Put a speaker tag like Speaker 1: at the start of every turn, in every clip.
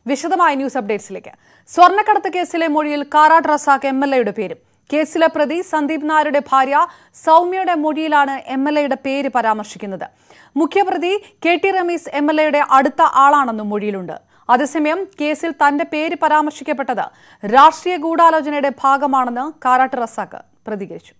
Speaker 1: വിശദമായ ന്യൂസ് അപ്ഡേറ്റ്സിലേക്ക് സ്വർണ്ണക്കടത്ത് കേസിലെ മൊഴിയിൽ കാരാട്ട് റസാഖ് എം എൽ എയുടെ പേരും കേസിലെ പ്രതി സന്ദീപ് നായരുടെ ഭാര്യ സൗമ്യയുടെ മൊഴിയിലാണ് എം എൽ എയുടെ പേര് പരാമർശിക്കുന്നത് മുഖ്യപ്രതി K T Rameez M L എയുടെ അടുത്ത ആളാണെന്നും മൊഴിയിലുണ്ട് അതേസമയം കേസിൽ തന്റെ പേര് പരാമർശിക്കപ്പെട്ടത് രാഷ്ട്രീയ ഗൂഢാലോചനയുടെ ഭാഗമാണെന്ന് കാരാട്ട് റസാഖ് പ്രതികരിച്ചു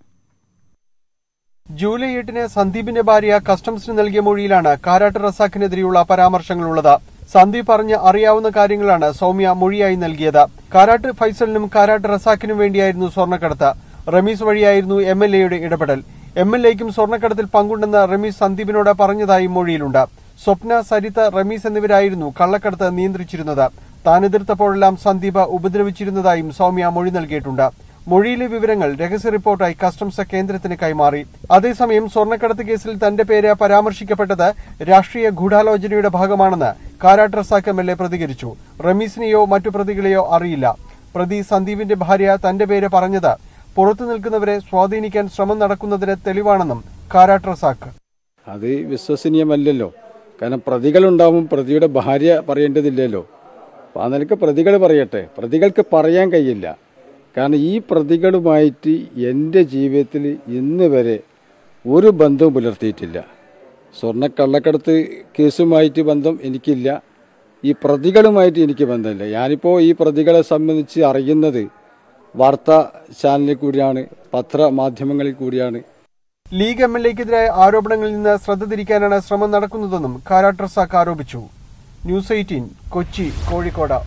Speaker 2: ജൂലൈ എട്ടിന് സന്ദീപിന്റെ ഭാര്യ കസ്റ്റംസിന് നൽകിയ മൊഴിയിലാണ് കാരാട്ട് റസാഖിനെതിരെയുള്ള പരാമർശങ്ങളുള്ളത് സന്ദീപ് പറഞ്ഞ് അറിയാവുന്ന കാര്യങ്ങളാണ് സൗമ്യ മൊഴിയായി നൽകിയത് കാരാട്ട് ഫൈസലിനും കാരാട്ട് റസാഖിനും വേണ്ടിയായിരുന്നു സ്വർണ്ണക്കടത്ത് റമീസ് വഴിയായിരുന്നു എം എൽ എയുടെ ഇടപെടൽ എം എൽ എക്കും സ്വർണ്ണക്കടത്തിൽ പങ്കുണ്ടെന്ന് റമീസ് സന്ദീപിനോട് പറഞ്ഞതായി മൊഴിയിലുണ്ട് സ്വപ്ന സരിത റമീസ് എന്നിവരായിരുന്നു കള്ളക്കടത്ത് നിയന്ത്രിച്ചിരുന്നത് താൻ എതിർത്തപ്പോഴെല്ലാം സന്ദീപ് ഉപദ്രവിച്ചിരുന്നതായും സൗമ്യ മൊഴി നൽകിയിട്ടുണ്ട് മൊഴിയിലെ വിവരങ്ങൾ രഹസ്യ റിപ്പോർട്ടായി കസ്റ്റംസ് കേന്ദ്രത്തിന് കൈമാറി അതേസമയം സ്വർണ്ണക്കടത്ത് കേസിൽ തന്റെ പേര് പരാമർശിക്കപ്പെട്ടത് രാഷ്ട്രീയ ഗൂഢാലോചനയുടെ ഭാഗമാണെന്ന് Karat Razak M L A പ്രതികരിച്ചു റമീസിനെയോ മറ്റു പ്രതികളെയോ അറിയില്ല പ്രതി സന്ദീപിന്റെ ഭാര്യ തന്റെ പേര് പറഞ്ഞത് പുറത്തു നിൽക്കുന്നവരെ സ്വാധീനിക്കാൻ ശ്രമം നടക്കുന്നതിന് തെളിവാണെന്നും കാരാട്ട് റസാഖ്
Speaker 3: അത് വിശ്വസനീയമല്ലല്ലോ കാരണം പ്രതികളുണ്ടാവും പ്രതിയുടെ ഭാര്യ പറയേണ്ടതില്ലല്ലോ അപ്പോൾ ആ നിലക്ക് പ്രതികൾ പറയട്ടെ പ്രതികൾക്ക് പറയാൻ കഴിയില്ല കാരണം ഈ പ്രതികളുമായിട്ട് എൻ്റെ ജീവിതത്തിൽ ഇന്ന് വരെ ഒരു ബന്ധവും പുലർത്തിയിട്ടില്ല സ്വർണ്ണക്കള്ളക്കടത്ത് കേസുമായിട്ട് ബന്ധം എനിക്കില്ല ഈ പ്രതികളുമായിട്ട് എനിക്ക് ബന്ധമില്ല ഞാനിപ്പോൾ ഈ പ്രതികളെ സംബന്ധിച്ച് അറിയുന്നത് വാർത്താ ചാനലിൽ കൂടിയാണ് പത്രമാധ്യമങ്ങളിൽ കൂടിയാണ്
Speaker 2: ലീഗ് എം എൽ എക്കെതിരായ ആരോപണങ്ങളിൽ നിന്ന് ശ്രദ്ധ തിരിക്കാനാണ് ശ്രമം നടക്കുന്നതെന്നും കാരാട്ട് റസാഖ് ആരോപിച്ചു ന്യൂസ് എയ്റ്റീൻ കൊച്ചി കോഴിക്കോട്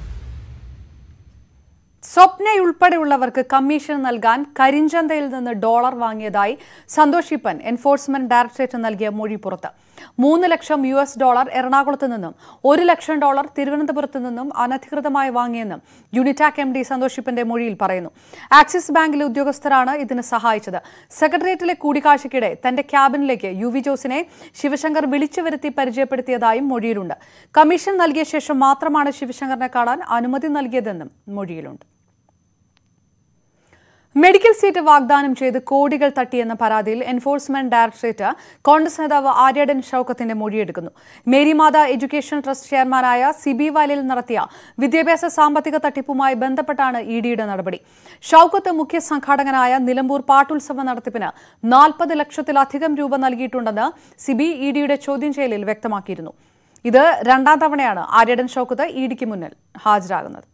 Speaker 1: സ്വപ്നയുൾപ്പെടെയുള്ളവർക്ക് കമ്മീഷൻ നൽകാൻ കരിഞ്ചന്തയിൽ നിന്ന് ഡോളർ വാങ്ങിയതായി സന്തോഷ് ഇപ്പൻ എൻഫോഴ്സ്മെന്റ് ഡയറക്ടറേറ്റ് നൽകിയ മൊഴി പുറത്ത് മൂന്ന് ലക്ഷം യു എസ് ഡോളർ എറണാകുളത്ത് നിന്നും ഒരു ലക്ഷം ഡോളർ തിരുവനന്തപുരത്ത് നിന്നും അനധികൃതമായി വാങ്ങിയെന്നും യൂണിറ്റാക് എം ഡി സന്തോഷ് ഇപ്പന്റെ മൊഴിയിൽ പറയുന്നു ആക്സിസ് ബാങ്കിലെ ഉദ്യോഗസ്ഥരാണ് ഇതിന് സഹായിച്ചത് സെക്രട്ടേറിയറ്റിലെ കൂടിക്കാഴ്ചയ്ക്കിടെ തന്റെ ക്യാബിനിലേക്ക് യു വി ജോസിനെ ശിവശങ്കർ വിളിച്ചു വരുത്തി പരിചയപ്പെടുത്തിയതായും മൊഴിയിലുണ്ട് കമ്മീഷൻ നൽകിയ ശേഷം മാത്രമാണ് ശിവശങ്കറിനെ കാണാൻ അനുമതി നൽകിയതെന്നും മൊഴിയിലുണ്ട് മെഡിക്കൽ സീറ്റ് വാഗ്ദാനം ചെയ്ത് കോടികൾ തട്ടിയെന്ന പരാതിയിൽ എൻഫോഴ്സ്മെന്റ് ഡയറക്ടറേറ്റ് കോൺഗ്രസ് നേതാവ് ആര്യടൻ ഷൌക്കത്തിന്റെ മൊഴിയെടുക്കുന്നു മേരിമാത എഡ്യൂക്കേഷൻ ട്രസ്റ്റ് ചെയർമാനായ സിബി വാലിൽ നടത്തിയ വിദ്യാഭ്യാസ സാമ്പത്തിക തട്ടിപ്പുമായി ബന്ധപ്പെട്ടാണ് ഇ ഡിയുടെ നടപടി ഷൌക്കത്ത് മുഖ്യ സംഘാടകനായ നിലമ്പൂർ പാട്ടുത്സവ നടത്തിപ്പിന് നാൽപ്പത് ലക്ഷത്തിലധികം രൂപ നൽകിയിട്ടുണ്ടെന്ന് സിബി ഇ ഡിയുടെ ചോദ്യം ചെയ്യലിൽ വ്യക്തമാക്കിയിരുന്നു ഇത് രണ്ടാം തവണയാണ് ആര്യടൻ ഷൌക്കത്ത് ഇ ഡിക്ക് മുന്നിൽ ഹാജരാകുന്നത്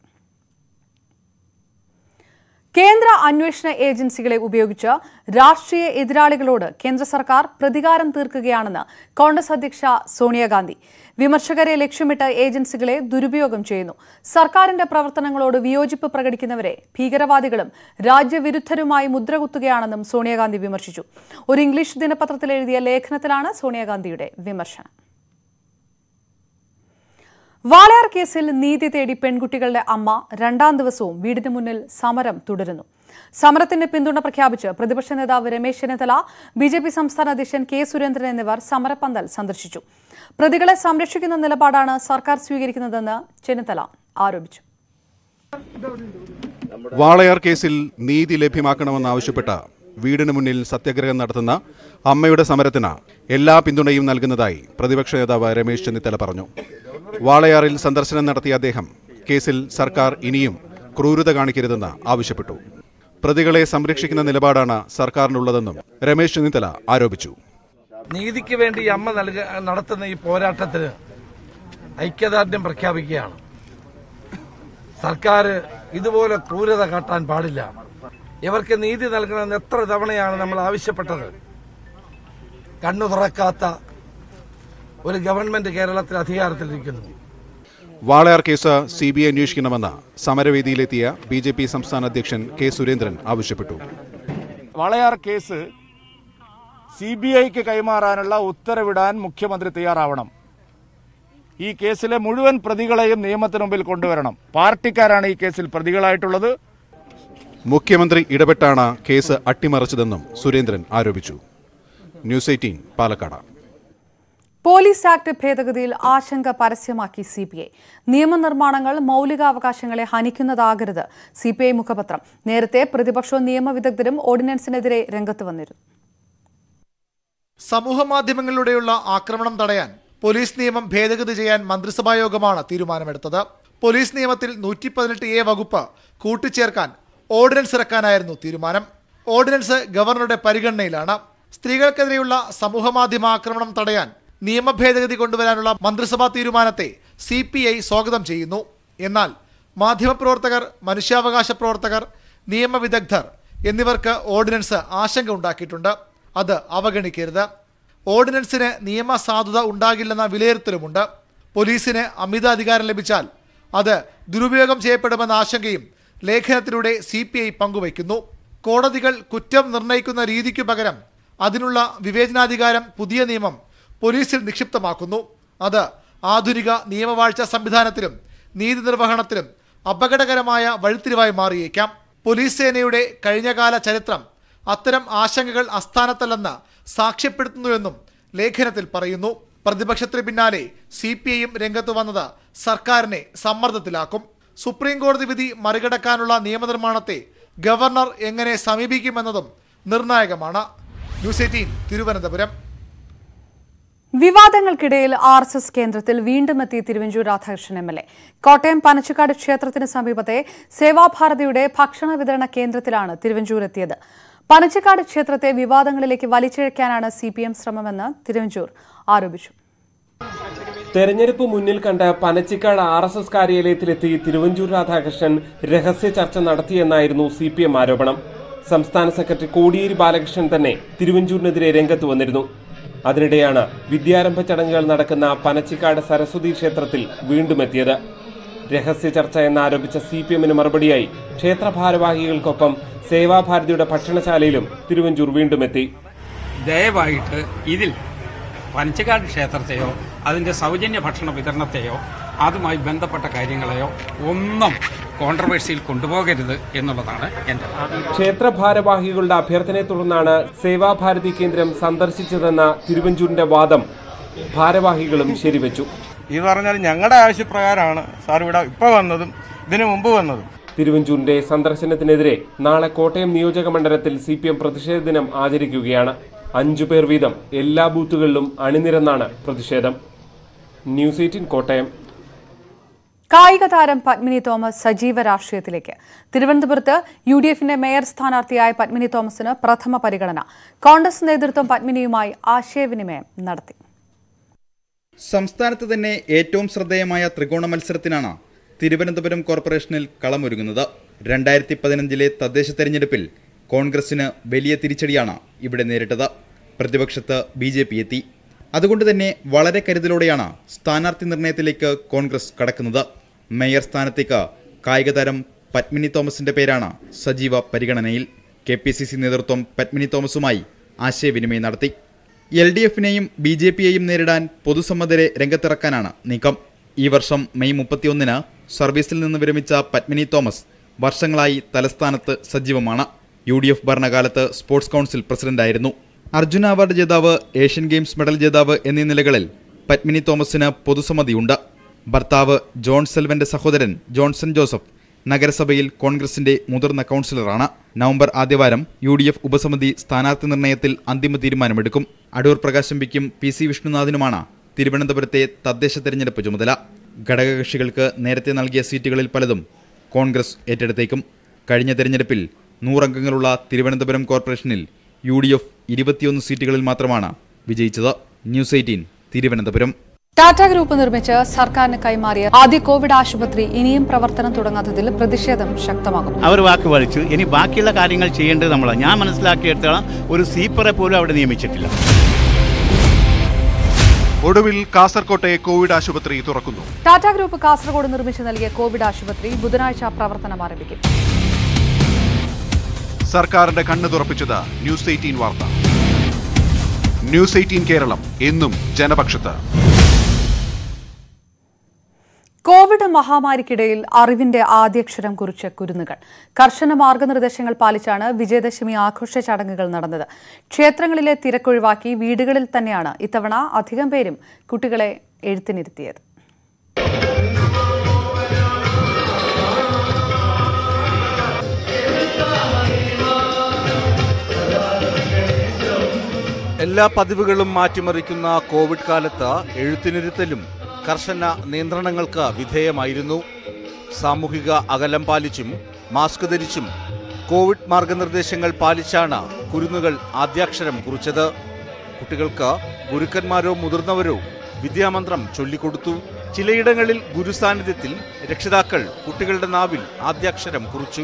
Speaker 1: കേന്ദ്ര അന്വേഷണ ഏജൻസികളെ ഉപയോഗിച്ച് രാഷ്ട്രീയ എതിരാളികളോട് കേന്ദ്ര സർക്കാർ പ്രതികാരം തീർക്കുകയാണെന്ന് കോൺഗ്രസ് അധ്യക്ഷ സോണിയാഗാന്ധി വിമർശകരെ ലക്ഷ്യമിട്ട് ഏജൻസികളെ ദുരുപയോഗം ചെയ്യുന്നു സർക്കാരിന്റെ പ്രവർത്തനങ്ങളോട് വിയോജിപ്പ് പ്രകടിക്കുന്നവരെ ഭീകരവാദികളും രാജ്യവിരുദ്ധരുമായി മുദ്രകുത്തുകയാണെന്നും സോണിയാഗാന്ധി വിമർശിച്ചു ഒരു ഇംഗ്ലീഷ് ദിനപത്രത്തിൽ എഴുതിയ ലേഖനത്തിലാണ് സോണിയാഗാന്ധിയുടെ വിമർശനം വാളയാർ കേസിൽ നീതി തേടി പെൺകുട്ടികളുടെ അമ്മ രണ്ടാം ദിവസവും വീടിന് മുന്നിൽ സമരം തുടരുന്നു സമരത്തിന് പിന്തുണ പ്രഖ്യാപിച്ച് പ്രതിപക്ഷ നേതാവ് Ramesh Chennithala B J P സംസ്ഥാന അധ്യക്ഷൻ കെ സുരേന്ദ്രൻ എന്നിവർ സമരപ്പന്തൽ സന്ദർശിച്ചു പ്രതികളെ സംരക്ഷിക്കുന്ന നിലപാടാണ് സർക്കാർ സ്വീകരിക്കുന്നതെന്ന് ചെന്നിത്തല ആരോപിച്ചു
Speaker 4: വാളയാർ കേസിൽ നീതി ലഭ്യമാക്കണമെന്നാവശ്യപ്പെട്ട വീടിന് മുന്നിൽ സത്യാഗ്രഹം നടത്തുന്ന അമ്മയുടെ സമരത്തിന് എല്ലാ പിന്തുണയും നൽകുന്നതായി പ്രതിപക്ഷ നേതാവ് രമേശ് ചെന്നിത്തല പറഞ്ഞു വാളയാറിൽ സന്ദർശനം നടത്തിയ അദ്ദേഹം കേസിൽ സർക്കാർ ഇനിയും ക്രൂരത കാണിക്കരുതെന്ന് ആവശ്യപ്പെട്ടു പ്രതികളെ സംരക്ഷിക്കുന്ന നിലപാടാണ് സർക്കാരിനുള്ളതെന്നും രമേശ് ചെന്നിത്തല ആരോപിച്ചു
Speaker 5: നീതിക്ക് വേണ്ടി ഈ അമ്മ നൽക നടത്തുന്ന ഈ പോരാട്ടത്തിന് ഐക്യദാർഢ്യം പ്രഖ്യാപിക്കുകയാണ് സർക്കാർ ഇതുപോലെ ക്രൂരത കാട്ടാൻ പാടില്ല ഇവർക്ക് നീതി നൽകണമെന്ന് എത്ര തവണയാണ് നമ്മൾ ആവശ്യപ്പെട്ടത് കണ്ണു തുറക്കാത്ത ഒരു ഗവൺമെന്റ് കേരളത്തിൽ അധികാരത്തിലിരിക്കുന്നു
Speaker 4: Walayar case C B I അന്വേഷിക്കണമെന്ന് സമരവേദിയിലെത്തിയ ബി ജെ പി സംസ്ഥാന അധ്യക്ഷൻ കെ സുരേന്ദ്രൻ ആവശ്യപ്പെട്ടു
Speaker 6: വളയാർ കേസ് സി ബി ഐക്ക് കൈമാറാനുള്ള ഉത്തരവിടാൻ മുഖ്യമന്ത്രി തയ്യാറാവണം ഈ കേസിലെ മുഴുവൻ പ്രതികളെയും നിയമത്തിന് മുമ്പിൽ കൊണ്ടുവരണം പാർട്ടിക്കാരാണ് ഈ കേസിൽ പ്രതികളായിട്ടുള്ളത്
Speaker 4: മുഖ്യമന്ത്രി ഇടപെട്ടാണ് കേസ് അട്ടിമറിച്ചതെന്നും സുരേന്ദ്രൻ ആരോപിച്ചു news eighteen Palakkad
Speaker 1: police act ഭേദഗതിയിൽ ആശങ്ക പരസ്യമാക്കി സി പി ഐ നിയമനിർമ്മാണങ്ങൾ മൌലികാവകാശങ്ങളെ ഹനിക്കുന്നതാകരുത് സി പി ഐ മുഖപത്രം നേരത്തെ പ്രതിപക്ഷവും നിയമവിദഗ്ധരും ഓർഡിനൻസിനെതിരെ രംഗത്ത് വന്നിരുന്നു
Speaker 7: സമൂഹമാധ്യമങ്ങളിലൂടെയുള്ള ആക്രമണം തടയാൻ പോലീസ് നിയമം ഭേദഗതി ചെയ്യാൻ മന്ത്രിസഭാ യോഗമാണ് തീരുമാനമെടുത്തത് പോലീസ് നിയമത്തിൽ നൂറ്റി പതിനെട്ട് എ വകുപ്പ് കൂട്ടിച്ചേർക്കാൻ ഓർഡിനൻസ് ഇറക്കാനായിരുന്നു തീരുമാനം ഓർഡിനൻസ് ഗവർണറുടെ പരിഗണനയിലാണ് സ്ത്രീകൾക്കെതിരെയുള്ള സമൂഹമാധ്യമ ആക്രമണം തടയാൻ നിയമ ഭേദഗതി കൊണ്ടുവരാനുള്ള മന്ത്രിസഭാ തീരുമാനത്തെ സി പി ഐ സ്വാഗതം ചെയ്യുന്നു എന്നാൽ മാധ്യമപ്രവർത്തകർ മനുഷ്യാവകാശ പ്രവർത്തകർ നിയമവിദഗ്ധർ എന്നിവർക്ക് ഓർഡിനൻസ് ആശങ്ക ഉണ്ടാക്കിയിട്ടുണ്ട് അത് അവഗണിക്കരുത് ഓർഡിനൻസിന് നിയമസാധുത ഉണ്ടാകില്ലെന്ന വിലയിരുത്തലുമുണ്ട് പോലീസിന് അമിത അധികാരം ലഭിച്ചാൽ അത് ദുരുപയോഗം ചെയ്യപ്പെടുമെന്ന ആശങ്കയും ലേഖനത്തിലൂടെ സി പി ഐ പങ്കുവയ്ക്കുന്നു കോടതികൾ കുറ്റം നിർണയിക്കുന്ന രീതിക്കു പകരം അതിനുള്ള വിവേചനാധികാരം പുതിയ നിയമം പോലീസിൽ നിക്ഷിപ്തമാക്കുന്നു അത് ആധുനിക നിയമവാഴ്ച സംവിധാനത്തിലും നീതി നിർവഹണത്തിലും അപകടകരമായ വഴിത്തിരിവായി മാറിയേക്കാം പോലീസ് സേനയുടെ കഴിഞ്ഞകാല ചരിത്രം അത്തരം ആശങ്കകൾ അസ്ഥാനത്തല്ലെന്ന് സാക്ഷ്യപ്പെടുത്തുന്നുവെന്നും ലേഖനത്തിൽ പറയുന്നു പ്രതിപക്ഷത്തിന് പിന്നാലെ സി പി ഐയും രംഗത്ത് വന്നത് സർക്കാരിനെ സമ്മർദ്ദത്തിലാക്കും സുപ്രീം കോടതി വിധി മറികടക്കാനുള്ള നിയമനിർമ്മാണത്തെ ഗവർണർ എങ്ങനെ സമീപിക്കുമെന്നതും നിർണായകമാണ് ന്യൂസ് എയ്റ്റീൻ തിരുവനന്തപുരം
Speaker 1: വിവാദങ്ങൾക്കിടയിൽ ആർ എസ് എസ് കേന്ദ്രത്തിൽ വീണ്ടും എത്തി Thiruvanchoor Radhakrishnan M L A Kottayam Panachikkad ക്ഷേത്രത്തിന് സമീപത്തെ സേവാഭാരതിയുടെ ഭക്ഷണ വിതരണ കേന്ദ്രത്തിലാണ് തിരുവഞ്ചൂർ എത്തിയത് പനച്ചിക്കാട് ക്ഷേത്രത്തെ വിവാദങ്ങളിലേക്ക് വലിച്ചിഴയ്ക്കാനാണ് സി പി എം ശ്രമമെന്ന് തിരുവഞ്ചൂർ ആരോപിച്ചു
Speaker 8: തെരഞ്ഞെടുപ്പ് മുന്നിൽ കണ്ട് പനച്ചിക്കാട് ആർ എസ് എസ് കാര്യാലയത്തിലെത്തി തിരുവഞ്ചൂർ രാധാകൃഷ്ണൻ രഹസ്യ ചർച്ച നടത്തിയെന്നായിരുന്നു സി പി എം ആരോപണം സംസ്ഥാന സെക്രട്ടറി കോടിയേരി ബാലകൃഷ്ണൻ തന്നെ തിരുവഞ്ചൂരിനെതിരെ രംഗത്ത് വന്നിരുന്നു അതിനിടെയാണ് വിദ്യാരംഭ ചടങ്ങുകൾ നടക്കുന്ന പനച്ചിക്കാട് സരസ്വതി ക്ഷേത്രത്തിൽ വീണ്ടും എത്തിയത് രഹസ്യ ചർച്ച എന്നാരോപിച്ച സി പി എമ്മിന് മറുപടിയായി ക്ഷേത്ര ഭാരവാഹികൾക്കൊപ്പം സേവാഭാരതിയുടെ ഭക്ഷണശാലയിലും തിരുവഞ്ചൂർ വീണ്ടും എത്തി
Speaker 9: ദയവായിട്ട് ഇതിൽ പനച്ചക്കാട് ക്ഷേത്രത്തെയോ അതിൻ്റെ സൗജന്യ ഭക്ഷണ വിതരണത്തെയോ അതുമായി ബന്ധപ്പെട്ട കാര്യങ്ങളെയോ ഒന്നും കോൺട്രവേഴ്സിയിൽ കൊണ്ടുപോകരുത് എന്നുള്ളതാണ് എൻ്റെ
Speaker 8: ക്ഷേത്ര ഭാരവാഹികളുടെ അഭ്യർത്ഥനയെ തുടർന്നാണ് സേവാഭാരതി കേന്ദ്രം സന്ദർശിച്ചതെന്ന തിരുവഞ്ചൂരിന്റെ വാദം ഭാരവാഹികളും ശരിവെച്ചു
Speaker 10: ഇത് പറഞ്ഞാൽ ഞങ്ങളുടെ ആവശ്യപ്രകാരമാണ് സാർ ഇവിടെ ഇപ്പോൾ വന്നതും ഇതിനു മുമ്പ് വന്നതും
Speaker 8: തിരുവഞ്ചൂരിന്റെ സന്ദർശനത്തിനെതിരെ നാളെ കോട്ടയം നിയോജക മണ്ഡലത്തിൽ സി പി എം പ്രതിഷേധ ദിനം ആചരിക്കുകയാണ് അഞ്ചു പേർ വീതം എല്ലാ ബൂത്തുകളിലും അണിനിരന്നാണ് പ്രതിഷേധം ന്യൂസ് എയ്റ്റീൻ കോട്ടയം
Speaker 1: കായിക താരം പത്മിനി തോമസ് സജീവ രാഷ്ട്രീയത്തിലേക്ക് തിരുവനന്തപുരത്ത് യു ഡി എഫിന്റെ മേയർ സ്ഥാനാർത്ഥിയായ പത്മിനി തോമസിന് പ്രഥമ പരിഗണന കോൺഗ്രസ് നേതൃത്വം പത്മിനിയുമായി ആശയവിനിമയം നടത്തി
Speaker 11: സംസ്ഥാനത്ത് തന്നെ ഏറ്റവും ശ്രദ്ധേയമായ ത്രികോണ മത്സരത്തിനാണ് തിരുവനന്തപുരം കോർപ്പറേഷനിൽ കളമൊരുങ്ങുന്നത് രണ്ടായിരത്തി പതിനഞ്ചിലെ തദ്ദേശ തെരഞ്ഞെടുപ്പിൽ കോൺഗ്രസിന് വലിയ തിരിച്ചടിയാണ് ഇവിടെ നേരിട്ടത് പ്രതിപക്ഷത്ത് ബി ജെ പി എത്തി അതുകൊണ്ട് തന്നെ വളരെ കരുതലോടെയാണ് സ്ഥാനാർത്ഥി നിർണയത്തിലേക്ക് കോൺഗ്രസ് കടക്കുന്നത് മേയർ സ്ഥാനത്തേക്ക് കായിക താരം പത്മിനി തോമസിന്റെ പേരാണ് സജീവ പരിഗണനയിൽ കെ പി സി സി നേതൃത്വം പത്മിനി തോമസുമായി ആശയവിനിമയം നടത്തി എൽ ഡി എഫിനെയും ബി ജെ പിയെയും നേരിടാൻ പൊതുസമ്മതരെ രംഗത്തിറക്കാനാണ് നീക്കം ഈ വർഷം മെയ് മുപ്പത്തിയൊന്നിന് സർവീസിൽ നിന്ന് വിരമിച്ച പത്മിനി തോമസ് വർഷങ്ങളായി തലസ്ഥാനത്ത് സജീവമാണ് യു ഡി എഫ് ഭരണകാലത്ത് സ്പോർട്സ് കൗൺസിൽ പ്രസിഡന്റായിരുന്നു അർജുന അവാർഡ് ജേതാവ് ഏഷ്യൻ ഗെയിംസ് മെഡൽ ജേതാവ് എന്നീ നിലകളിൽ പത്മിനി തോമസിന് പൊതുസമ്മതിയുണ്ട് ഭർത്താവ് ജോൺ സെൽവന്റെ സഹോദരൻ ജോൺസൺ ജോസഫ് നഗരസഭയിൽ കോൺഗ്രസിന്റെ മുതിർന്ന കൗൺസിലറാണ് നവംബർ ആദ്യവാരം യു ഡി എഫ് ഉപസമിതി സ്ഥാനാർത്ഥി നിർണയത്തിൽ അന്തിമ തീരുമാനമെടുക്കും അടൂർ പ്രകാശ് എംപിക്കും പി സി വിഷ്ണുനാഥിനുമാണ് തിരുവനന്തപുരത്തെ തദ്ദേശ തെരഞ്ഞെടുപ്പ് ചുമതല ഘടകകക്ഷികൾക്ക് നേരത്തെ നൽകിയ സീറ്റുകളിൽ പലതും കോൺഗ്രസ് ഏറ്റെടുത്തേക്കും കഴിഞ്ഞ തെരഞ്ഞെടുപ്പിൽ നൂറംഗങ്ങളുള്ള തിരുവനന്തപുരം കോർപ്പറേഷനിൽ യു ഡി എഫ് ഇരുപത്തിയൊന്ന് സീറ്റുകളിൽ മാത്രമാണ് വിജയിച്ചത് news eighteen Thiruvananthapuram
Speaker 1: Tata group നിർമ്മിച്ച് സർക്കാരിന് കൈമാറിയ ആദ്യ കോവിഡ് ആശുപത്രി ഇനിയും പ്രവർത്തനം തുടങ്ങാത്തതിൽ പ്രതിഷേധം ശക്തമാകുന്നു
Speaker 12: അവർ വാക്ക് വലിച്ചു ഇനി ബാക്കിയുള്ള കാര്യങ്ങൾ ചെയ്യേണ്ടത് നമ്മളാണ് ഞാൻ മനസ്സിലാക്കിയെടുത്തോളം ഒരു സീപ്പറെ പോലും അവിടെ നിയമിച്ചിട്ടില്ല
Speaker 4: ഒടുവിൽ കാസർകോട്ടെ കോവിഡ് ആശുപത്രി തുറക്കുന്നു
Speaker 1: ടാറ്റ ഗ്രൂപ്പ് കാസർഗോഡ് നിർമ്മിച്ചു നൽകിയ കോവിഡ് ആശുപത്രി ബുധനാഴ്ച പ്രവർത്തനം ആരംഭിക്കും
Speaker 4: സർക്കാരിന്റെ കണ്ണ് തുറപ്പിച്ചത് ന്യൂസ് എയ്റ്റീൻ വാർത്ത ന്യൂസ് എയ്റ്റീൻ കേരളം എന്നും ജനപക്ഷത്ത്
Speaker 1: കോവിഡ് മഹാമാരിക്കിടയിൽ അറിവിന്റെ ആദ്യക്ഷരം കുറിച്ച കുരുന്നുകൾ കർശന മാർഗനിർദ്ദേശങ്ങൾ പാലിച്ചാണ് വിജയദശമി ആഘോഷ ചടങ്ങുകൾ നടന്നത് ക്ഷേത്രങ്ങളിലെ തിരക്കൊഴിവാക്കി വീടുകളിൽ തന്നെയാണ് ഇത്തവണ അധികം പേരും കുട്ടികളെ എഴുത്തിനിരുത്തിയത്
Speaker 13: എല്ലാ പതിവുകളും മാറ്റിമറിക്കുന്ന കോവിഡ് കാലത്ത് എഴുത്തിനിരുത്തലും കർശന നിയന്ത്രണങ്ങൾക്ക് വിധേയമായിരുന്നു സാമൂഹിക അകലം പാലിച്ചും മാസ്ക് ധരിച്ചും കോവിഡ് മാർഗനിർദ്ദേശങ്ങൾ പാലിച്ചാണ് കുരുന്നുകൾ ആദ്യാക്ഷരം കുറിച്ചത് കുട്ടികൾക്ക് ഗുരുക്കന്മാരോ മുതിർന്നവരോ വിദ്യാമന്ത്രം ചൊല്ലിക്കൊടുത്തു ചിലയിടങ്ങളിൽ ഗുരുസാന്നിധ്യത്തിൽ രക്ഷിതാക്കൾ കുട്ടികളുടെ നാവിൽ ആദ്യാക്ഷരം കുറിച്ചു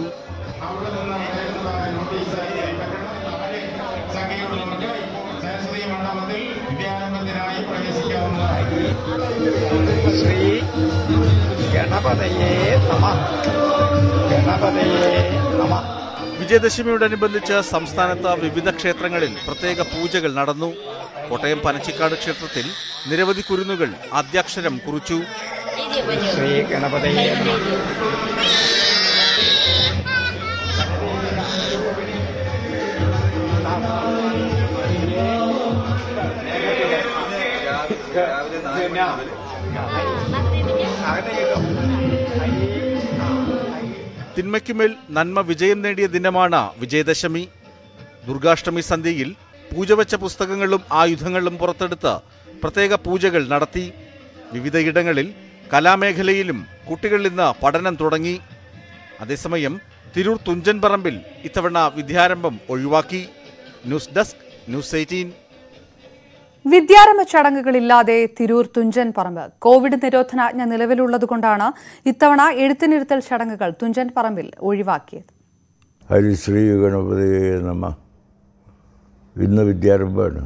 Speaker 14: ശ്രീ ഗണപതയേ നമ ഗണപതയേ നമ
Speaker 13: വിജയദശമിയോടനുബന്ധിച്ച് സംസ്ഥാനത്ത് വിവിധ ക്ഷേത്രങ്ങളിൽ പ്രത്യേക പൂജകൾ നടന്നു കോട്ടയം പനച്ചിക്കാട് ക്ഷേത്രത്തിൽ നിരവധി കുരുന്നുകൾ ആദ്യാക്ഷരം കുറിച്ചു
Speaker 14: ശ്രീ ഗണപതയേ നമ
Speaker 13: തിന്മയ്ക്കുമേൽ നന്മ വിജയം നേടിയ ദിനമാണ് വിജയദശമി ദുർഗാഷ്ടമി സന്ധ്യയിൽ പൂജ വെച്ച പുസ്തകങ്ങളും ആയുധങ്ങളും പുറത്തെടുത്ത് പ്രത്യേക പൂജകൾ നടത്തി വിവിധയിടങ്ങളിൽ കലാമേഖലയിലും കുട്ടികൾ ഇന്ന് പഠനം തുടങ്ങി അതേസമയം തിരൂർ തുഞ്ചൻ പറമ്പിൽ ഇത്തവണ വിദ്യാരംഭം ഒഴിവാക്കി ന്യൂസ് ഡെസ്ക് ന്യൂസ് എയ്റ്റീൻ
Speaker 1: വിദ്യാരംഭ ചടങ്ങുകളില്ലാതെ തിരൂർ തുഞ്ചൻ പറമ്പ് കോവിഡ് നിരോധനാജ്ഞ നിലവിലുള്ളതുകൊണ്ടാണ് ഇത്തവണ എഴുത്തിനിരുത്തൽ ചടങ്ങുകൾ തുഞ്ചൻ പറമ്പിൽ ഒഴിവാക്കിയത്
Speaker 15: ഹരിശ്രീ ഗണപതിയെ നമ ഇന്ന് വിദ്യാരംഭമാണ്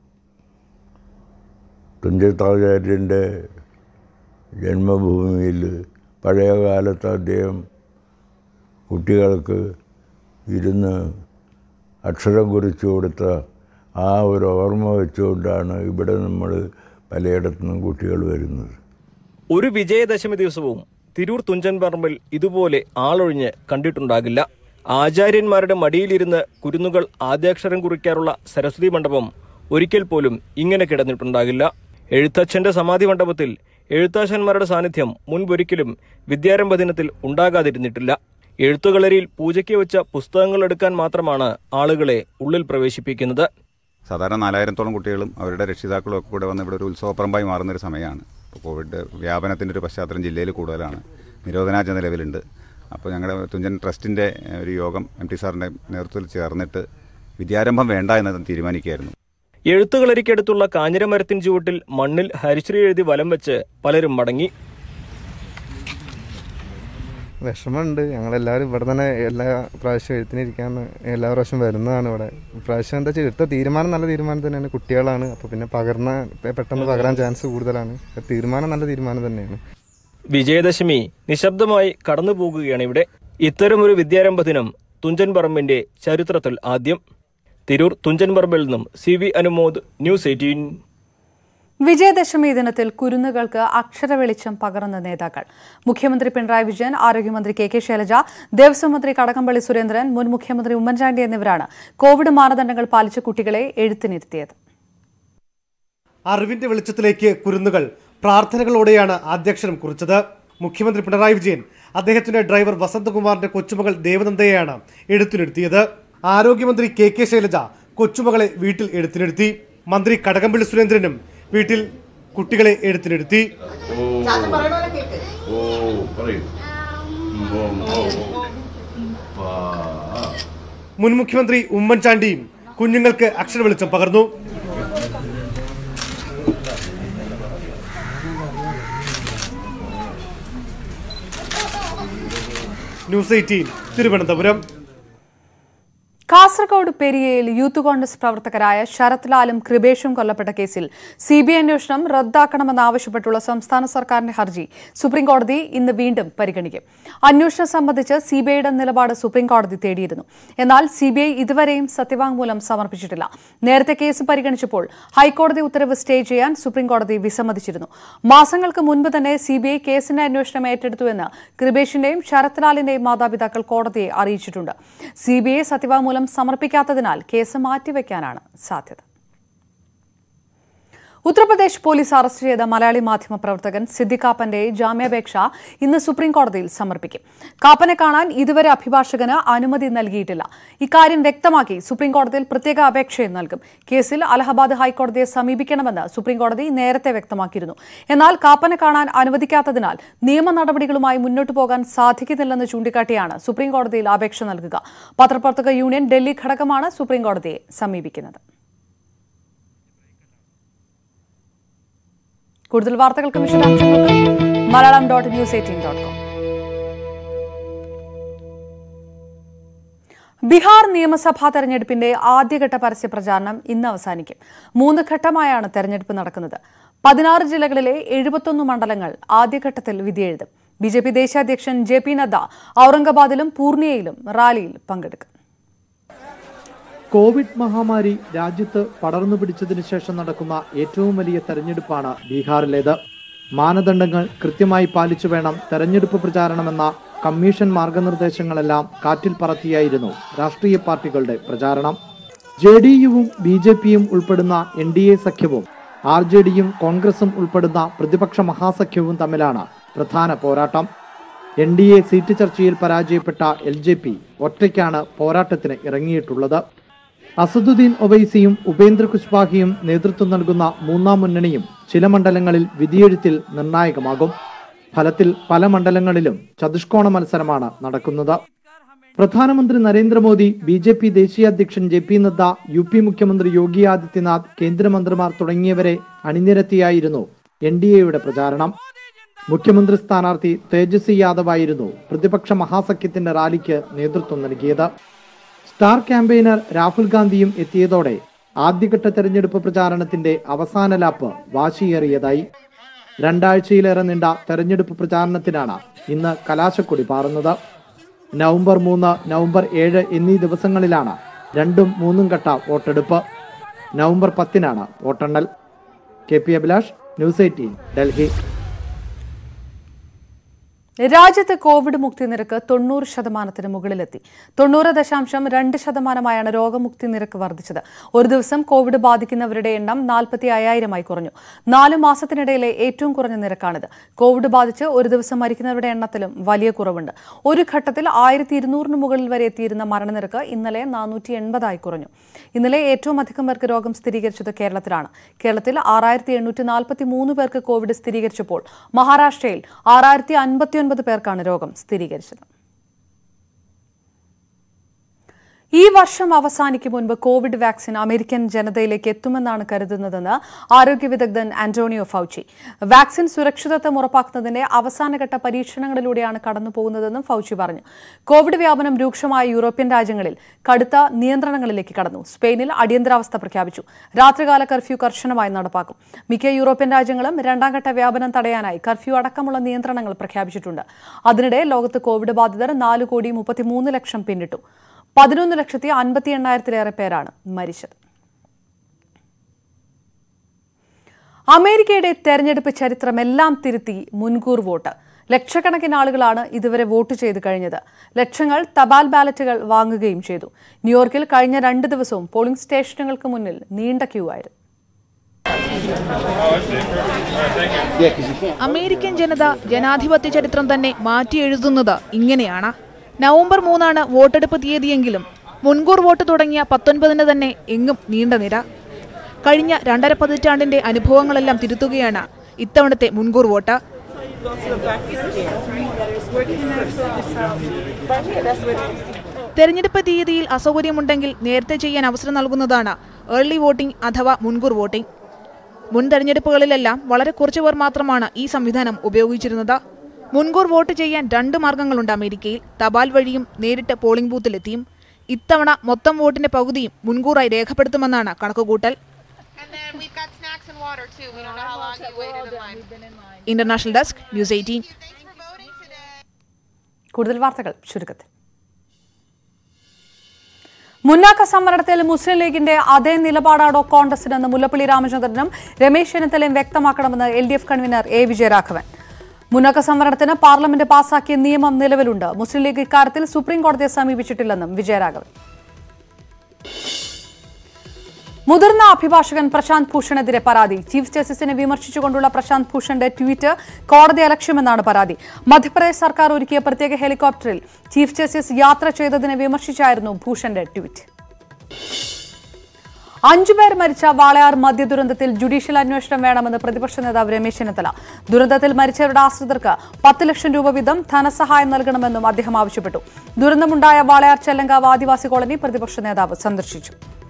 Speaker 15: തുഞ്ചത്താചാര്യൻ്റെ ജന്മഭൂമിയിൽ പഴയ കാലത്ത് അദ്ദേഹം കുട്ടികൾക്ക് ഇരുന്ന് അക്ഷരം കുറിച്ചു കൊടുത്ത ആ ഒരു ഓർമ്മ വെച്ചുകൊണ്ടാണ് ഇവിടെ നമ്മൾ പലയിടത്തുനിന്നും കുട്ടികൾ വരുന്നത്
Speaker 16: ഒരു വിജയദശമി ദിവസവും തിരൂർ തുഞ്ചൻ പറമ്പിൽ ഇതുപോലെ ആളൊഴിഞ്ഞ് കണ്ടിട്ടുണ്ടാകില്ല ആചാര്യന്മാരുടെ മടിയിലിരുന്ന് കുരുന്നുകൾ ആദ്യാക്ഷരം കുറിക്കാറുള്ള സരസ്വതി മണ്ഡപം ഒരിക്കൽ പോലും ഇങ്ങനെ കിടന്നിട്ടുണ്ടാകില്ല എഴുത്തച്ഛന്റെ സമാധി മണ്ഡപത്തിൽ എഴുത്താശന്മാരുടെ സാന്നിധ്യം മുൻപൊരിക്കലും വിദ്യാരംഭ ദിനത്തിൽ ഉണ്ടാകാതിരുന്നിട്ടില്ല എഴുത്തുകളരിയിൽ പൂജയ്ക്ക് വെച്ച പുസ്തകങ്ങൾ എടുക്കാൻ മാത്രമാണ് ആളുകളെ ഉള്ളിൽ പ്രവേശിപ്പിക്കുന്നത്
Speaker 17: സാധാരണ നാലായിരത്തോളം കുട്ടികളും അവരുടെ രക്ഷിതാക്കളും ഒക്കെ കൂടെ വന്ന് ഇവിടെ ഒരു ഉത്സവപ്പറമ്പായി മാറുന്നൊരു സമയമാണ് ഇപ്പോൾ കോവിഡ് വ്യാപനത്തിൻ്റെ ഒരു പശ്ചാത്തലം ജില്ലയിൽ കൂടുതലാണ് നിരോധനാജ്ഞ നിലവിലുണ്ട് അപ്പോൾ ഞങ്ങളുടെ തുഞ്ചൻ ട്രസ്റ്റിൻ്റെ ഒരു യോഗം എം ടി സാറിൻ്റെ നേതൃത്വത്തിൽ ചേർന്നിട്ട് വിദ്യാരംഭം വേണ്ട എന്ന് തീരുമാനിക്കുകയായിരുന്നു
Speaker 16: എഴുത്തുകളരിക്കടുത്തുള്ള കാഞ്ഞിരമരത്തിൻ ചുവട്ടിൽ മണ്ണിൽ ഹരിശ്രീ എഴുതി വലം വെച്ച് പലരും മടങ്ങി
Speaker 18: വിഷമമുണ്ട് ഞങ്ങളെല്ലാവരും ഇവിടെ തന്നെ എല്ലാ പ്രാവശ്യം എഴുത്തിനിരിക്കാൻ എല്ലാ പ്രാവശ്യം വരുന്നതാണ് ഇവിടെ പ്രാവശ്യം എന്താ വെച്ചാൽ എടുത്ത തീരുമാനം നല്ല തീരുമാനം തന്നെയാണ് കുട്ടികളാണ് അപ്പോൾ പിന്നെ പകർന്ന പെട്ടെന്ന് പകരാൻ ചാൻസ് കൂടുതലാണ് തീരുമാനം നല്ല തീരുമാനം തന്നെയാണ്
Speaker 16: വിജയദശമി നിശബ്ദമായി കടന്നു പോകുകയാണ് ഇവിടെ ഇത്തരമൊരു വിദ്യാരംഭ ദിനം തുഞ്ചൻ പറമ്പിന്റെ ചരിത്രത്തിൽ ആദ്യം തിരൂർ തുഞ്ചൻ പറമ്പിൽ നിന്നും C V Anumod news eighteen
Speaker 1: Vijayadashami ദിനത്തിൽ കുരുന്നുകൾക്ക് അക്ഷര വെളിച്ചം പകർന്ന നേതാക്കൾ മുഖ്യമന്ത്രി പിണറായി വിജയൻ ആരോഗ്യമന്ത്രി കെ കെ ശൈലജ ദേവസ്വം മന്ത്രി കടകംപള്ളി സുരേന്ദ്രൻ മുൻ മുഖ്യമന്ത്രി ഉമ്മൻചാണ്ടി എന്നിവരാണ് കോവിഡ് മാനദണ്ഡങ്ങൾ പാലിച്ച കുട്ടികളെ എഴുത്തിനിരുത്തിയത്
Speaker 19: അറിവിന്റെ വെളിച്ചത്തിലേക്ക് കുരുന്നുകൾ പ്രാർത്ഥനകളോടെയാണ് ആദ്യാക്ഷരം കുറിച്ചത് മുഖ്യമന്ത്രി പിണറായി വിജയൻ അദ്ദേഹത്തിന്റെ ഡ്രൈവർ വസന്തകുമാറിന്റെ കൊച്ചുമകൾ ദേവനന്ദയെയാണ് എഴുത്തിനിരുത്തിയത് ആരോഗ്യമന്ത്രി കെ കെ ശൈലജ കൊച്ചുമകളെ വീട്ടിൽ എഴുത്തിനിരുത്തി മന്ത്രി കടകംപള്ളി സുരേന്ദ്രനും വീട്ടിൽ കുട്ടികളെ എഴുത്തിനിരുത്തി മുൻ മുഖ്യമന്ത്രി ഉമ്മൻചാണ്ടിയും കുഞ്ഞുങ്ങൾക്ക് അക്ഷര വെളിച്ചം പകർന്നു ന്യൂസ് എയ്റ്റീൻ തിരുവനന്തപുരം
Speaker 1: കാസർഗോഡ് പെരിയയിൽ യൂത്ത് കോൺഗ്രസ് പ്രവർത്തകരായ ശരത് ലാലും കൃപേഷും കൊല്ലപ്പെട്ട കേസിൽ സി ബി ഐ അന്വേഷണം റദ്ദാക്കണമെന്നാവശ്യപ്പെട്ടുള്ള സംസ്ഥാന സർക്കാരിന്റെ ഹർജി സുപ്രീംകോടതി ഇന്ന് വീണ്ടും പരിഗണിക്കും അന്വേഷണം സംബന്ധിച്ച് സി ബി ഐയുടെ നിലപാട് സുപ്രീംകോടതി തേടിയിരുന്നു എന്നാൽ സി ബി ഐ ഇതുവരെയും സത്യവാങ്മൂലം സമർപ്പിച്ചിട്ടില്ല നേരത്തെ കേസ് പരിഗണിച്ചപ്പോൾ ഹൈക്കോടതി ഉത്തരവ് സ്റ്റേ ചെയ്യാൻ സുപ്രീംകോടതി വിസമ്മതിച്ചിരുന്നു മാസങ്ങൾക്ക് മുൻപ് തന്നെ സി ബി ഐ കേസിന്റെ അന്വേഷണം ഏറ്റെടുത്തുവെന്ന് കൃപേഷിന്റെയും ശരത് ലാലിന്റെയും മാതാപിതാക്കൾ കോടതിയെ അറിയിച്ചിട്ടുണ്ട് സി ബി ഐ സത്യവാങ്മൂലം സമർപ്പിക്കാത്തതിനാൽ കേസ് മാറ്റിവെക്കാനാണ് സാധ്യത ഉത്തർപ്രദേശ് പോലീസ് അറസ്റ്റ് ചെയ്ത മലയാളി മാധ്യമ പ്രവർത്തകൻ സിദ്ദിഖ് കാപ്പന്റെ ജാമ്യാപേക്ഷ ഇന്ന് സുപ്രീം കോടതിയിൽ സമർപ്പിക്കും കാപ്പനെ കാണാൻ ഇതുവരെ അഭിഭാഷകന് അനുമതി നൽകിയിട്ടില്ല ഇക്കാര്യം വ്യക്തമാക്കി സുപ്രീം കോടതിയിൽ പ്രത്യേക അപേക്ഷയും നൽകും കേസിൽ അലഹബാദ് ഹൈക്കോടതിയെ സമീപിക്കണമെന്ന് സുപ്രീം കോടതി നേരത്തെ വ്യക്തമാക്കിയിരുന്നു എന്നാൽ കാപ്പനെ കാണാൻ അനുവദിക്കാത്തതിനാൽ നിയമ നടപടികളുമായി മുന്നോട്ടു പോകാൻ സാധിക്കുന്നില്ലെന്ന് ചൂണ്ടിക്കാട്ടിയാണ് സുപ്രീം കോടതിയിൽ അപേക്ഷ നൽകുക പത്രപ്രവർത്തക യൂണിയൻ ഡൽഹി ഘടകമാണ് സുപ്രീം കോടതിയെ സമീപിക്കുന്നത് കൂടുതൽ വാർത്തകൾക്കും വിശദാംശങ്ങൾക്കും Malayalam dot news eighteen dot com Bihar നിയമസഭാ തെരഞ്ഞെടുപ്പിന്റെ ആദ്യഘട്ട പരസ്യ പ്രചാരണം ഇന്ന് അവസാനിക്കും മൂന്ന് ഘട്ടമായാണ് തെരഞ്ഞെടുപ്പ് നടക്കുന്നത് പതിനാറ് ജില്ലകളിലെ എഴുപത്തൊന്ന് മണ്ഡലങ്ങൾ ആദ്യഘട്ടത്തിൽ വിധിയെഴുതും ബി ജെ പി ദേശീയ അധ്യക്ഷൻ ജെ പി നദ്ദ ഔറംഗാബാദിലും പൂർണിയയിലും റാലിയിൽ പങ്കെടുക്കും
Speaker 20: കോവിഡ് മഹാമാരി രാജ്യത്ത് പടർന്നു പിടിച്ചതിനു ശേഷം നടക്കുന്ന ഏറ്റവും വലിയ തെരഞ്ഞെടുപ്പാണ് ബീഹാറിലേത് മാനദണ്ഡങ്ങൾ കൃത്യമായി പാലിച്ചു വേണം തെരഞ്ഞെടുപ്പ് പ്രചാരണമെന്ന കമ്മീഷൻ മാർഗനിർദ്ദേശങ്ങളെല്ലാം കാറ്റിൽ പറത്തിയായിരുന്നു രാഷ്ട്രീയ പാർട്ടികളുടെ പ്രചാരണം ജെ ഡി യുവും ബി ജെ പിയും ഉൾപ്പെടുന്ന എൻ ഡി എ സഖ്യവും ആർ ജെ ഡിയും കോൺഗ്രസും ഉൾപ്പെടുന്ന പ്രതിപക്ഷ മഹാസഖ്യവും തമ്മിലാണ് പ്രധാന പോരാട്ടം എൻ ഡി എ സീറ്റ് ചർച്ചയിൽ പരാജയപ്പെട്ട എൽ ജെ പി ഒറ്റയ്ക്കാണ് പോരാട്ടത്തിന് ഇറങ്ങിയിട്ടുള്ളത് അസദുദ്ദീൻ ഒവൈസിയും ഉപേന്ദ്ര കുശ്വാഹിയും നേതൃത്വം നൽകുന്ന മൂന്നാം മുന്നണിയും ചില മണ്ഡലങ്ങളിൽ വിധിയെഴുത്തിൽ നിർണായകമാകും ഫലത്തിൽ പല മണ്ഡലങ്ങളിലും ചതുഷ്കോണ മത്സരമാണ് നടക്കുന്നത് പ്രധാനമന്ത്രി നരേന്ദ്രമോദി ബി ജെ പി ദേശീയ അധ്യക്ഷൻ J P Nadda U P മുഖ്യമന്ത്രി യോഗി ആദിത്യനാഥ് കേന്ദ്രമന്ത്രിമാർ തുടങ്ങിയവരെ അണിനിരത്തിയായിരുന്നു എൻ ഡി എയുടെ പ്രചാരണം മുഖ്യമന്ത്രി സ്ഥാനാർത്ഥി തേജസ്വി യാദവ് ആയിരുന്നു പ്രതിപക്ഷ മഹാസഖ്യത്തിന്റെ റാലിക്ക് നേതൃത്വം നൽകിയത് സ്റ്റാർ ക്യാമ്പയിനർ രാഹുൽ ഗാന്ധിയും എത്തിയതോടെ ആദ്യഘട്ട തെരഞ്ഞെടുപ്പ് പ്രചാരണത്തിന്റെ അവസാന ലാപ്പ് വാശിയേറിയതായി രണ്ടാഴ്ചയിലേറെ നീണ്ട തെരഞ്ഞെടുപ്പ് പ്രചാരണത്തിനാണ് ഇന്ന് കലാശക്കൊടി പാറുന്നത് നവംബർ മൂന്ന് നവംബർ ഏഴ് എന്നീ ദിവസങ്ങളിലാണ് രണ്ടും മൂന്നും ഘട്ട വോട്ടെടുപ്പ് നവംബർ പത്തിനാണ് വോട്ടെണ്ണൽ K P Abhilash news eighteen Delhi
Speaker 1: രാജ്യത്ത് കോവിഡ് മുക്തി നിരക്ക് തൊണ്ണൂറ് ശതമാനത്തിന് മുകളിലെത്തി തൊണ്ണൂറ് ദശാംശം രണ്ട് ശതമാനമായാണ് രോഗമുക്തി നിരക്ക് വർദ്ധിച്ചത് ഒരു ദിവസം കോവിഡ് ബാധിക്കുന്നവരുടെ എണ്ണം നാൽപ്പത്തി അയ്യായിരമായി കുറഞ്ഞു നാല് മാസത്തിനിടയിലെ ഏറ്റവും കുറഞ്ഞ നിരക്കാണിത് കോവിഡ് ബാധിച്ച് ഒരു ദിവസം മരിക്കുന്നവരുടെ എണ്ണത്തിലും വലിയ കുറവുണ്ട് ഒരു ഘട്ടത്തിൽ ആയിരത്തി ഇരുന്നൂറിന് മുകളിൽ വരെ എത്തിയിരുന്ന മരണനിരക്ക് ഇന്നലെ നാനൂറ്റി എൺപതായി കുറഞ്ഞു ഇന്നലെ ഏറ്റവും അധികം പേർക്ക് രോഗം സ്ഥിരീകരിച്ചത് കേരളത്തിലാണ് കേരളത്തിൽ ആറായിരത്തി എണ്ണൂറ്റി നാൽപ്പത്തി മൂന്ന് പേർക്ക് കോവിഡ് സ്ഥിരീകരിച്ചപ്പോൾ മഹാരാഷ്ട്രയിൽ ആറായിരത്തി അൻപത്തി ഒൻപത് പേർക്കാണ് രോഗം സ്ഥിരീകരിച്ചത് ഈ വർഷം അവസാനിക്കും മുൻപ് കോവിഡ് വാക്സിൻ അമേരിക്കൻ ജനതയിലേക്ക് എത്തുമെന്നാണ് കരുതുന്നതെന്ന് ആരോഗ്യ വിദഗ്ധൻ ആന്റോണിയോ ഫൗച്ചി വാക്സിൻ സുരക്ഷിതത്വം ഉറപ്പാക്കുന്നതിന്റെ അവസാനഘട്ട പരീക്ഷണങ്ങളിലൂടെയാണ് കടന്നുപോകുന്നതെന്നും ഫൗച്ചി പറഞ്ഞു കോവിഡ് വ്യാപനം രൂക്ഷമായ യൂറോപ്യൻ രാജ്യങ്ങളിൽ കടുത്ത നിയന്ത്രണങ്ങളിലേക്ക് കടന്നു സ്പെയിനിൽ അടിയന്തരാവസ്ഥ പ്രഖ്യാപിച്ചു രാത്രികാല കർഫ്യൂ കർശനമായി നടപ്പാക്കും മിക്ക യൂറോപ്യൻ രാജ്യങ്ങളും രണ്ടാംഘട്ട വ്യാപനം തടയാനായി കർഫ്യൂ അടക്കമുള്ള നിയന്ത്രണങ്ങൾ പ്രഖ്യാപിച്ചിട്ടുണ്ട് അതിനിടെ ലോകത്ത് കോവിഡ് ബാധിതർ നാല് കോടി മുപ്പത്തിമൂന്ന് ലക്ഷം പിന്നിട്ടു പതിനൊന്ന് ലക്ഷത്തി അൻപത്തി എണ്ണായിരത്തിലേറെ പേരാണ് മരിച്ചത് അമേരിക്കയുടെ തെരഞ്ഞെടുപ്പ് ചരിത്രമെല്ലാം തിരുത്തി മുൻകൂർ വോട്ട് ലക്ഷക്കണക്കിന് ആളുകളാണ് ഇതുവരെ വോട്ട് ചെയ്ത് കഴിഞ്ഞത് ലക്ഷങ്ങൾ തപാൽ ബാലറ്റുകൾ വാങ്ങുകയും ചെയ്തു ന്യൂയോർക്കിൽ കഴിഞ്ഞ രണ്ട് ദിവസവും പോളിംഗ് സ്റ്റേഷനുകൾക്ക് മുന്നിൽ നീണ്ട ക്യൂ ആയിരുന്നു
Speaker 21: അമേരിക്കൻ ജനത ജനാധിപത്യ ചരിത്രം തന്നെ മാറ്റിയെഴുതുന്നത് ഇങ്ങനെയാണ് നവംബർ മൂന്നാണ് വോട്ടെടുപ്പ് തീയതിയെങ്കിലും മുൻകൂർ വോട്ട് തുടങ്ങിയ പത്തൊൻപതിന് തന്നെ എങ്ങും നീണ്ട നിര കഴിഞ്ഞ രണ്ടര പതിറ്റാണ്ടിന്റെ അനുഭവങ്ങളെല്ലാം തിരുത്തുകയാണ് ഇത്തവണത്തെ മുൻകൂർ വോട്ട് തെരഞ്ഞെടുപ്പ് തീയതിയിൽ അസൗകര്യമുണ്ടെങ്കിൽ നേരത്തെ ചെയ്യാൻ അവസരം നൽകുന്നതാണ് ഏർലി വോട്ടിംഗ് അഥവാ മുൻകൂർ വോട്ടിംഗ് മുൻ തെരഞ്ഞെടുപ്പുകളിലെല്ലാം വളരെ കുറച്ചു പേർ മാത്രമാണ് ഈ സംവിധാനം ഉപയോഗിച്ചിരുന്നത് മുൻകൂർ വോട്ട് ചെയ്യാൻ രണ്ട് മാർഗങ്ങളുണ്ട് അമേരിക്കയിൽ തപാൽ വഴിയും നേരിട്ട് പോളിംഗ് ബൂത്തിലെത്തിയും ഇത്തവണ മൊത്തം വോട്ടിന്റെ പകുതിയും മുൻകൂറായി രേഖപ്പെടുത്തുമെന്നാണ് കണക്കുകൂട്ടൽ ഇന്റർനാഷണൽ ഡെസ്ക് ന്യൂസ് എയ്റ്റീൻ
Speaker 1: കൂടുതൽ വാർത്തകൾ ചുരുക്കത്തിൽ മുന്നാക്ക സംവരണത്തിൽ മുസ്ലിം ലീഗിന്റെ അതേ നിലപാടാണോ കോൺഗ്രസിനെന്ന് മുല്ലപ്പള്ളി രാമചന്ദ്രനും രമേശ് ചെന്നിത്തലയും വ്യക്തമാക്കണമെന്ന് L D F convener A Vijayaraghavan മുന്നാക്ക സംവരണത്തിന് പാർലമെന്റ് പാസാക്കിയ നിയമം നിലവിലുണ്ട് മുസ്ലിം ലീഗ് ഇക്കാര്യത്തിൽ സുപ്രീം കോടതിയെ സമീപിച്ചിട്ടില്ലെന്നും വിജയരാഘവൻ മുതിർന്ന അഭിഭാഷകൻ പ്രശാന്ത് ഭൂഷണെതിരെ പരാതി ചീഫ് ജസ്റ്റിസിനെ വിമർശിച്ചുകൊണ്ടുള്ള പ്രശാന്ത് ഭൂഷന്റെ ട്വീറ്റ് കോടതി അലക്ഷ്യമെന്നാണ് പരാതി മധ്യപ്രദേശ് സർക്കാർ ഒരുക്കിയ പ്രത്യേക ഹെലികോപ്റ്ററിൽ ചീഫ് ജസ്റ്റിസ് യാത്ര ചെയ്തതിനെ വിമർശിച്ചായിരുന്നു ഭൂഷന്റെ ട്വീറ്റ് അഞ്ചുപേർ മരിച്ച വാളയാർ മദ്യ ദുരന്തത്തിൽ ജുഡീഷ്യൽ അന്വേഷണം വേണമെന്ന് പ്രതിപക്ഷ നേതാവ് രമേശ് ചെന്നിത്തല ദുരന്തത്തിൽ മരിച്ചവരുടെ ആശ്രിതർക്ക് പത്ത് ലക്ഷം രൂപ വീതം ധനസഹായം നൽകണമെന്നും അദ്ദേഹം ആവശ്യപ്പെട്ടു ദുരന്തമുണ്ടായ വാളയാർ ചെല്ലങ്കാവ് ആദിവാസി കോളനി പ്രതിപക്ഷ നേതാവ് സന്ദർശിച്ചു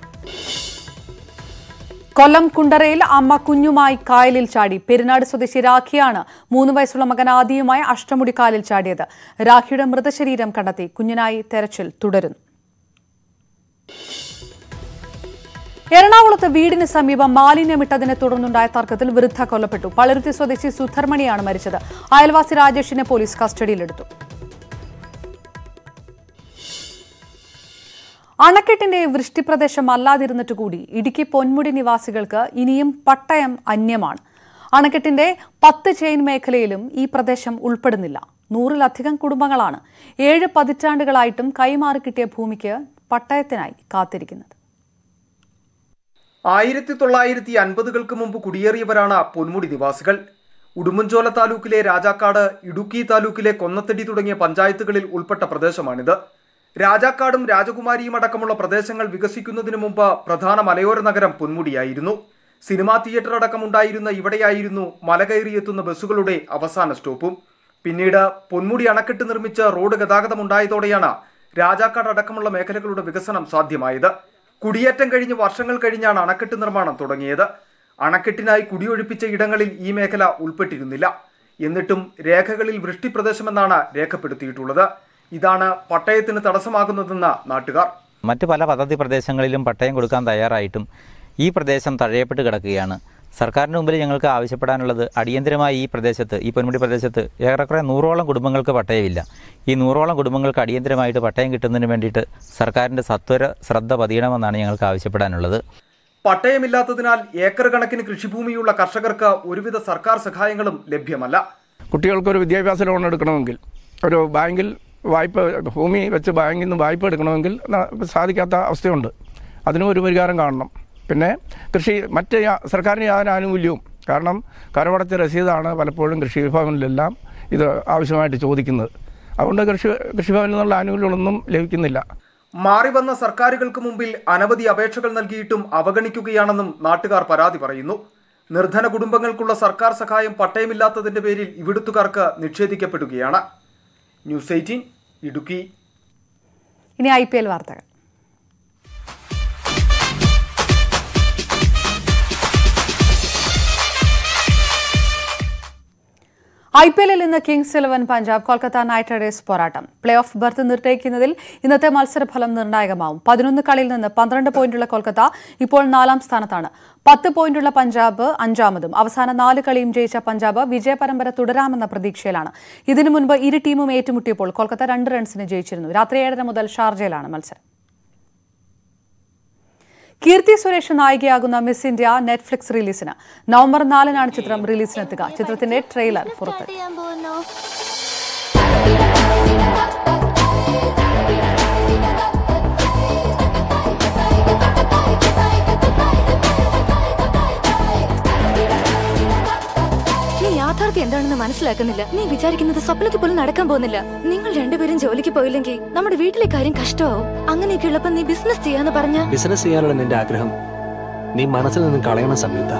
Speaker 1: കൊല്ലം കുണ്ടറയിൽ അമ്മ കുഞ്ഞുമായി കായലിൽ ചാടി പെരുന്നാട് സ്വദേശി രാഖിയാണ് മൂന്ന് വയസ്സുള്ള മകൻ ആദിയുമായി അഷ്ടമുടി കായലിൽ ചാടിയത് രാഖിയുടെ മൃതശരീരം കണ്ടെത്തി കുഞ്ഞിനായി തെരച്ചിൽ തുടരുന്നു എറണാകുളത്ത് വീടിന് സമീപം മാലിന്യമിട്ടതിനെ തുടർന്നുണ്ടായ തർക്കത്തിൽ വൃദ്ധ കൊല്ലപ്പെട്ടു പളരുത്തി സ്വദേശി സുധർമണിയാണ് മരിച്ചത് അയൽവാസി രാജേഷിനെ പോലീസ് കസ്റ്റഡിയിലെടുത്തു അണക്കെട്ടിന്റെ വൃഷ്ടിപ്രദേശം അല്ലാതിരുന്നിട്ട് കൂടി ഇടുക്കി പൊന്മുടി നിവാസികൾക്ക് ഇനിയും പട്ടയം അന്യമാണ് അണക്കെട്ടിന്റെ പത്ത് ചെയിൻ മേഖലയിലും ഈ പ്രദേശം ഉൾപ്പെടുന്നില്ല നൂറിലധികം കുടുംബങ്ങളാണ് ഏഴ് പതിറ്റാണ്ടുകളായിട്ടും കൈമാറി കിട്ടിയ ഭൂമിക്ക് പട്ടയത്തിനായി കാത്തിരിക്കുന്നത്
Speaker 3: ആയിരത്തി തൊള്ളായിരത്തി അൻപതുകൾക്ക് മുമ്പ് കുടിയേറിയവരാണ് പൊന്മുടി നിവാസികൾ ഉടുമ്പൻചോല താലൂക്കിലെ രാജാക്കാട് ഇടുക്കി താലൂക്കിലെ കൊന്നത്തടി തുടങ്ങിയ പഞ്ചായത്തുകളിൽ ഉൾപ്പെട്ട പ്രദേശമാണിത് രാജാക്കാടും രാജകുമാരിയും അടക്കമുള്ള പ്രദേശങ്ങൾ വികസിക്കുന്നതിന് മുമ്പ് പ്രധാന മലയോര നഗരം പൊന്മുടിയായിരുന്നു സിനിമാ തിയേറ്റർ അടക്കം ഉണ്ടായിരുന്ന ഇവിടെയായിരുന്നു മല കയറിയെത്തുന്ന ബസ്സുകളുടെ അവസാന സ്റ്റോപ്പും പിന്നീട് പൊന്മുടി അണക്കെട്ട് നിർമ്മിച്ച് റോഡ് ഗതാഗതമുണ്ടായതോടെയാണ് രാജാക്കാട് അടക്കമുള്ള മേഖലകളുടെ വികസനം സാധ്യമായത് കുടിയേറ്റം കഴിഞ്ഞ് വർഷങ്ങൾ കഴിഞ്ഞാണ് അണക്കെട്ട് നിർമ്മാണം തുടങ്ങിയത് അണക്കെട്ടിനായി കുടിയൊഴിപ്പിച്ച ഇടങ്ങളിൽ ഈ മേഖല ഉൾപ്പെട്ടിരുന്നില്ല എന്നിട്ടും രേഖകളിൽ വൃഷ്ടിപ്രദേശമെന്നാണ് രേഖപ്പെടുത്തിയിട്ടുള്ളത് ഇതാണ് പട്ടയത്തിന് തടസ്സമാകുന്നതെന്ന് നാട്ടുകാർ
Speaker 22: മറ്റ് പല പദ്ധതി പ്രദേശങ്ങളിലും പട്ടയം കൊടുക്കാൻ തയ്യാറായിട്ടും ഈ പ്രദേശം തഴയപ്പെട്ട് കിടക്കുകയാണ് സർക്കാരിന് മുമ്പിൽ ഞങ്ങൾക്ക് ആവശ്യപ്പെടാനുള്ളത് അടിയന്തരമായി ഈ പ്രദേശത്ത് ഈ പൊന്മുടി പ്രദേശത്ത് ഏറെക്കുറെ നൂറോളം കുടുംബങ്ങൾക്ക് പട്ടയമില്ല ഈ നൂറോളം കുടുംബങ്ങൾക്ക് അടിയന്തരമായിട്ട് പട്ടയം കിട്ടുന്നതിന് വേണ്ടിയിട്ട് സർക്കാരിൻ്റെ സത്വര ശ്രദ്ധ പതിയണമെന്നാണ് ഞങ്ങൾക്ക് ആവശ്യപ്പെടാനുള്ളത്
Speaker 3: പട്ടയമില്ലാത്തതിനാൽ ഏക്കർ കണക്കിന് കൃഷിഭൂമിയുള്ള കർഷകർക്ക് ഒരുവിധ സർക്കാർ സഹായങ്ങളും ലഭ്യമല്ല
Speaker 23: കുട്ടികൾക്ക് ഒരു വിദ്യാഭ്യാസ ലോൺ എടുക്കണമെങ്കിൽ ഒരു ബാങ്കിൽ വായ്പ ഭൂമി വെച്ച് ബാങ്കിൽ നിന്ന് വായ്പ എടുക്കണമെങ്കിൽ ന- സാധിക്കാത്ത അവസ്ഥയുണ്ട് അതിനും ഒരു പരിഹാരം കാണണം പിന്നെ കൃഷി മറ്റ് യാ- സർക്കാരിന് യാതൊരു ആനുകൂല്യവും കാരണം കരമടച്ച രസീതാണ് പലപ്പോഴും കൃഷി ഭവനിലെല്ലാം ഇത് ആവശ്യമായിട്ട് ചോദിക്കുന്നത് അതുകൊണ്ട് കൃഷി കൃഷിഭവനിൽ നിന്നുള്ള ആനുകൂല്യങ്ങളൊന്നും ലഭിക്കുന്നില്ല
Speaker 3: മാറി വന്ന സർക്കാരുകൾക്ക് മുമ്പിൽ അനവധി അപേക്ഷകൾ നൽകിയിട്ടും അവഗണിക്കുകയാണെന്നും നാട്ടുകാർ പരാതി പറയുന്നു നിർധന കുടുംബങ്ങൾക്കുള്ള സർക്കാർ സഹായം പട്ടയമില്ലാത്തതിന്റെ പേരിൽ ഇവിടുത്തുകാർക്ക് നിഷേധിക്കപ്പെടുകയാണ് ന്യൂസ് എയ്റ്റീൻ ഇടുക്കി
Speaker 1: ഇനി ഐ പി എൽ വാർത്തകൾ ഐ പി എല്ലിൽ ഇന്ന് kings eleven Punjab Kolkata knight riders play off ഓഫ് ബർത്ത് നിർണ്ണയിക്കുന്നതിൽ ഇന്നത്തെ മത്സരഫലം നിർണായകമാവും പതിനൊന്ന് കളിയിൽ നിന്ന് പന്ത്രണ്ട് പോയിന്റുള്ള കൊൽക്കത്ത ഇപ്പോൾ നാലാം സ്ഥാനത്താണ് പത്ത് പോയിന്റുള്ള പഞ്ചാബ് അഞ്ചാമതും അവസാന നാല് കളിയും ജയിച്ച പഞ്ചാബ് വിജയ പരമ്പര തുടരാമെന്ന പ്രതീക്ഷയിലാണ് ഇതിനു മുൻപ് ഇരു ടീമും ഏറ്റുമുട്ടിയപ്പോൾ കൊൽക്കത്ത രണ്ട് റൺസിന് ജയിച്ചിരുന്നു രാത്രി ഏഴര മുതൽ ഷാർജയിലാണ് മത്സരം കീർത്തി സുരേഷ് നായികയാകുന്ന മിസ് ഇന്ത്യ നെറ്റ്ഫ്ലിക്സ് റിലീസിന് നവംബർ നാലിനാണ് ചിത്രം റിലീസിനെത്തുക ചിത്രത്തിന്റെ ട്രെയിലർ പുറത്ത്
Speaker 24: നീ യാഥാർത്ഥ്യം എന്താണെന്ന് മനസ്സിലാക്കുന്നില്ല നീ വിചാരിക്കുന്നത് സ്വപ്നത്തിൽ പോലും നടക്കാൻ പോകുന്നില്ല നിങ്ങൾ രണ്ടുപേരും ജോലിക്ക് പോയില്ലെങ്കിൽ നമ്മുടെ വീട്ടിലെ കാര്യം കഷ്ടമാവും അങ്ങനെയൊക്കെ ഉള്ളപ്പോ നീ ബിസിനസ് ചെയ്യാന്ന് പറഞ്ഞ
Speaker 25: ബിസിനസ് ചെയ്യാനുള്ള നിന്റെ ആഗ്രഹം നീ മനസ്സിൽ നിന്നും കളയണം സംയുക്ത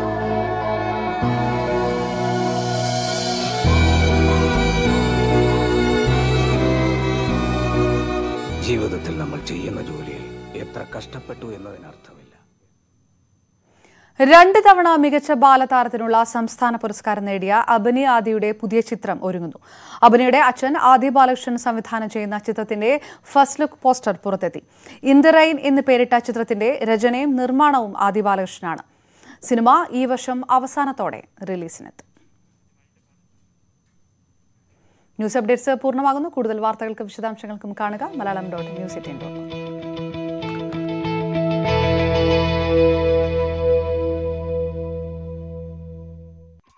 Speaker 25: ജീവിതത്തിൽ നമ്മൾ ചെയ്യുന്ന ജോലിയിൽ എത്ര കഷ്ടപ്പെട്ടു എന്നതിനർത്ഥമില്ല
Speaker 1: രണ്ട് തവണ മികച്ച ബാലതാരത്തിനുള്ള സംസ്ഥാന പുരസ്കാരം നേടിയ അബനി ആദിയുടെ പുതിയ ചിത്രം ഒരുങ്ങുന്നു അബനിയുടെ അച്ഛൻ ആദി ബാലകൃഷ്ണൻ സംവിധാനം ചെയ്യുന്ന ചിത്രത്തിന്റെ ഫസ്റ്റ് ലുക്ക് പോസ്റ്റർ പുറത്തെത്തി ഇന്ദറൈൻ എന്ന് പേരിട്ട ചിത്രത്തിന്റെ രചനയും നിർമ്മാണവും ആദി ബാലകൃഷ്ണനാണ് സിനിമ ഈ വർഷം അവസാനത്തോടെ റിലീസിനെത്തും ന്യൂസ് അപ്ഡേറ്റ്സ് പൂർണ്ണമാകുന്നു കൂടുതൽ വാർത്തകൾക്കും വിശദാംശങ്ങൾക്കും കാണുക Malayalam dot news eighteen dot com